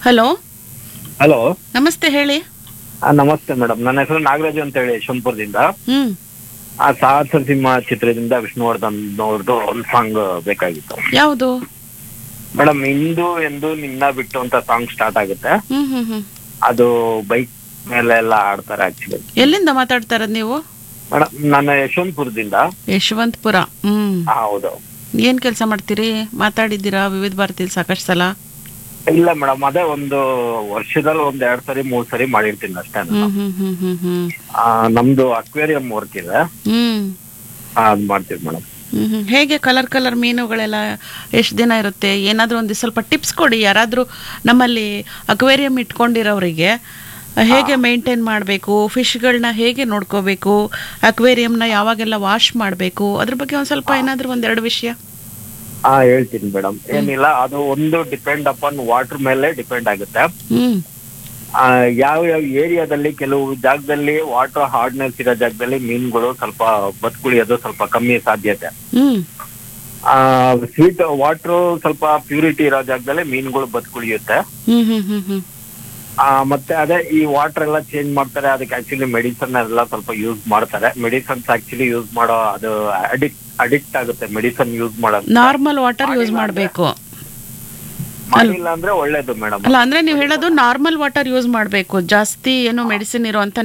Hello hello ನಮಸ್ತೆ ಹೇಳಿ ನಮಸ್ತೆ ಮೇಡಮ್ ನನ್ನ ಹೆಸರು ನಾಗರಾಜು ಅಂತ ಹೇಳಿ ಯಶವಂತಪುರದಿಂದ ಹ್ಮ್ ಆ ಸಾಹಸ ಸಿಂಹ ಚಿತ್ರದಿಂದ ವಿಷ್ಣುವರ್ಧನ್ ಅವ್ರದ್ದು ಒಂದು ಸಾಂಗ್ ಬೇಕಾಗಿತ್ತು ಯಾವುದು ಮೇಡಮ್ ಇಂದು ಎಂದು ನಿನ್ನ ಬಿಟ್ಟು ಅಂತ ಸಾಂಗ್ ಸ್ಟಾರ್ಟ್ ಆಗುತ್ತೆ ಹ್ಮ್ ಹ್ಮ್ ಹ್ಮ್ ಅದು ಬೈಕ್ ಮೇಲೆ ಎಲ್ಲ ಆಡ್ತಾರೆ ಆಕ್ಚುಲಿ ಎಲ್ಲಿಂದ ಮಾತಾಡ್ತಾ ಇರೋದು ನೀವು ಮೇಡಮ್ ನಾನು ಯಶವಂತಪುರದಿಂದ ಯಶವಂತಪುರ ಹ್ಮ್ ಹಾ, ಹೌದು ಏನ್ ಕೆಲಸ ಮಾಡ್ತೀರಿ ಮಾತಾಡಿದ್ದೀರಾ ವಿವಿಧ ಭಾರತಿಲಿ ಸಾಕಷ್ಟು ಸಲ ಇಲ್ಲ ಮೇಡಮ್ ಅದೇ ಒಂದು ವರ್ಷದಲ್ಲಿ ಒಂದ್ ಎರಡ್ ಸರಿ ಮೂರ್ ಸರಿ ಮಾಡಿರ್ತೀನಿ ಅಷ್ಟೇ ನಾನು. ಹ್ಮ್ ಹ್ಮ್ ಹ್ಮ್ ಹ್ಮ್ ಹ್ಮ್ ಆ, ನಮ್ದು ಅಕ್ವೇರಿಯಂ ವರ್ಕ್ ಇದೆ ಹ್ಮ್ ಆ, ಅದ್ ಮಾಡ್ತೀವಿ ಮೇಡಮ್ ಹ್ಮ್ ಹ್ಮ್. ಹೇಗೆ ಕಲರ್ ಕಲರ್ ಮೀನುಗಳೆಲ್ಲ ಎಷ್ಟು ದಿನ ಇರುತ್ತೆ ಏನಾದರೂ ಒಂದು ಸ್ವಲ್ಪ ಟಿಪ್ಸ್ ಕೊಡಿ ಯಾರಾದರೂ ನಮ್ಮಲ್ಲಿ ಅಕ್ವೇರಿಯಂ ಇಟ್ಕೊಂಡಿರೋರಿಗೆ ಹೇಗೆ ಮೇಂಟೈನ್ ಮಾಡಬೇಕು ಫಿಶ್ಗಳನ್ನ ಹೇಗೆ ನೋಡ್ಕೋಬೇಕು ಅಕ್ವೇರಿಯಂನ ಯಾವಾಗೆಲ್ಲ ವಾಶ್ ಮಾಡಬೇಕು ಅದ್ರ ಬಗ್ಗೆ ಒಂದು ಸ್ವಲ್ಪ ಏನಾದರೂ ಒಂದೆರಡು ವಿಷಯ ಹಾ ಹೇಳ್ತೀನಿ ಮೇಡಮ್ ಏನಿಲ್ಲ ಅದು ಒಂದು ಡಿಪೆಂಡ್ ಅಪಾನ್ ವಾಟರ್ ಮೇಲೆ ಡಿಪೆಂಡ್ ಆಗುತ್ತೆ ಹ್ಮ್ ಆ, ಯಾವ ಯಾವ ಏರಿಯಾದಲ್ಲಿ ಕೆಲವು ಜಾಗದಲ್ಲಿ ವಾಟರ್ ಹಾರ್ಡ್ನೆಸ್ ಇರೋ ಜಾಗದಲ್ಲಿ ಮೀನುಗಳು ಸ್ವಲ್ಪ ಬದುಕುಳಿಯೋದು ಸ್ವಲ್ಪ ಕಮ್ಮಿ ಸಾಧ್ಯತೆ ಹ್ಮ್ ಸ್ವೀಟ್ ವಾಟರ್ ಸ್ವಲ್ಪ ಪ್ಯೂರಿಟಿ ಇರೋ ಜಾಗದಲ್ಲಿ ಮೀನುಗಳು ಬದುಕುಳಿಯುತ್ತೆ ಹ್ಮ್ ಹ್ಮ್ ಹ್ಮ್ ಹ್ಮ್ ಆ, ಮತ್ತೆ ಅದೇ ಈ ವಾಟರ್ ಎಲ್ಲ ಚೇಂಜ್ ಮಾಡ್ತಾರೆ ಅದಕ್ಕೆ ಆಕ್ಚುಲಿ ಮೆಡಿಸನ್ ಎಲ್ಲ ಸ್ವಲ್ಪ ಯೂಸ್ ಮಾಡ್ತಾರೆ ಮೆಡಿಸನ್ಸ್ ಆಕ್ಚುಲಿ ಯೂಸ್ ಮಾಡೋ ಅದು ಅಡಿಕ್ಟ್ ಅಡಿಕ್ಟ್ ಆಗುತ್ತೆ ಮೆಡಿಸನ್ ಯೂಸ್ ಮಾಡೋದು ನಾರ್ಮಲ್ ವಾಟರ್ ಯೂಸ್ ಮಾಡಬೇಕು ಮಾಡಿಲ್ಲ ಅಂದ್ರೆ ಒಳ್ಳೇದು ಮೇಡಮ್ ಅಲ್ಲ ಅಂದ್ರೆ ನೀವು ಹೇಳೋದು ನಾರ್ಮಲ್ ವಾಟರ್ ಯೂಸ್ ಮಾಡಬೇಕು ಜಾಸ್ತಿ ಏನು ಮೆಡಿಸಿನ್ ಇರುವಂತ